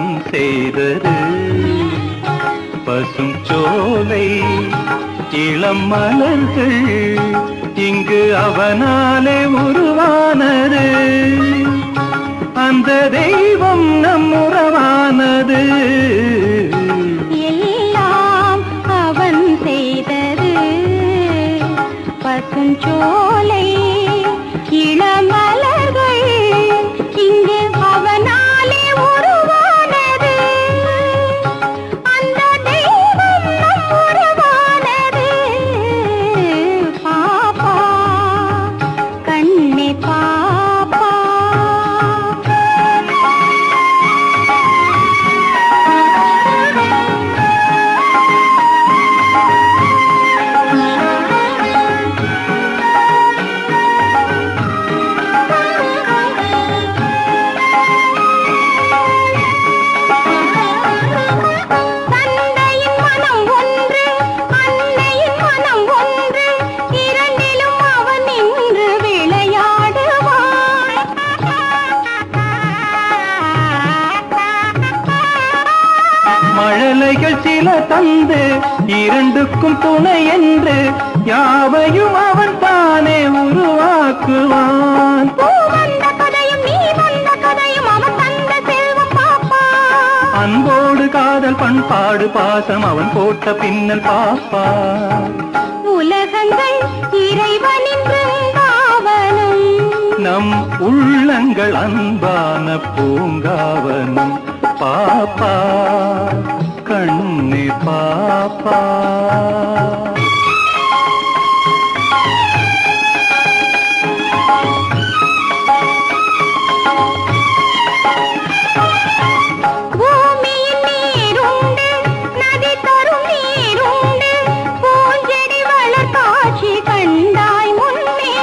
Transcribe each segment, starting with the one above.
அவன் செய்தது பசும் சோலை இளம் மலர்கள் இங்கு அவனாலே உருவானது அந்த தெய்வம் நம் உறவானது எல்லாம் அவன் செய்தது பசுஞ்சோலை இளமலர்கள் இங்கு அவனாலே உருவானது அந்த தெய்வம் நம் உருவானது பாப்பா கண்ணே பாப்பா தந்தையின் மனம் ஒன்று அன்னையின் மனம் ஒன்று இரண்டிலும் அவன் நின்று விளையாடுவான் மழலைகள் சில தந்து இரண்டுக்கும் துணை என்று யாவையும் அவன் தானே உருவாக்குவான் பூ வந்த கதையும் நீ வந்த கதையும் அவன் தந்த செல்வம் பாப்பா அன்போடு காதல் பண்பாடு பாசம் அவன் போட்ட பின்னல் பாப்பா உலகங்கள் இறைவனின் பிருந்தாவனம் நம் உள்ளங்கள் அன்பான பூங்காவனம் பாப்பா கண்ணே பாப்பா பூமியின் நீருண்டு நதி தரும் நீருண்டு பூஞ்செடி வளர் காட்சி கண்டாய் முன்னே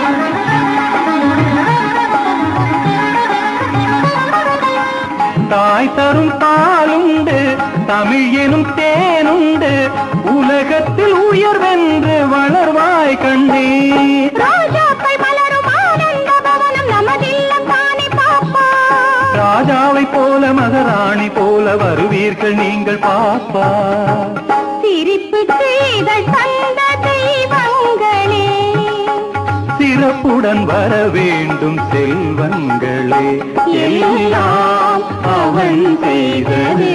தாய் தரும் பாலுண்டு தமிழ் எனும் தேனுண்டு உலகத்தில் உயர்வென்று வளர்வாய் கண்டே ரோஜாக்கள் மலரும் ஆனந்த பவனம் நமதில்லம் தானே பாப்பா ராஜாவை போல மகராணி போல வருவீர்கள் நீங்கள் பாப்பா சிரிப்பு செய்தல் தந்த தெய்வங்களே சிறப்புடன் வர வேண்டும் செல்வங்களே எல்லாம் அவன் செய்தது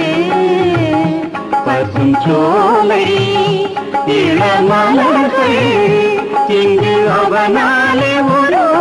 பசும் சோலை இளமலர்கள் இங்கு அவனாலே ஒரு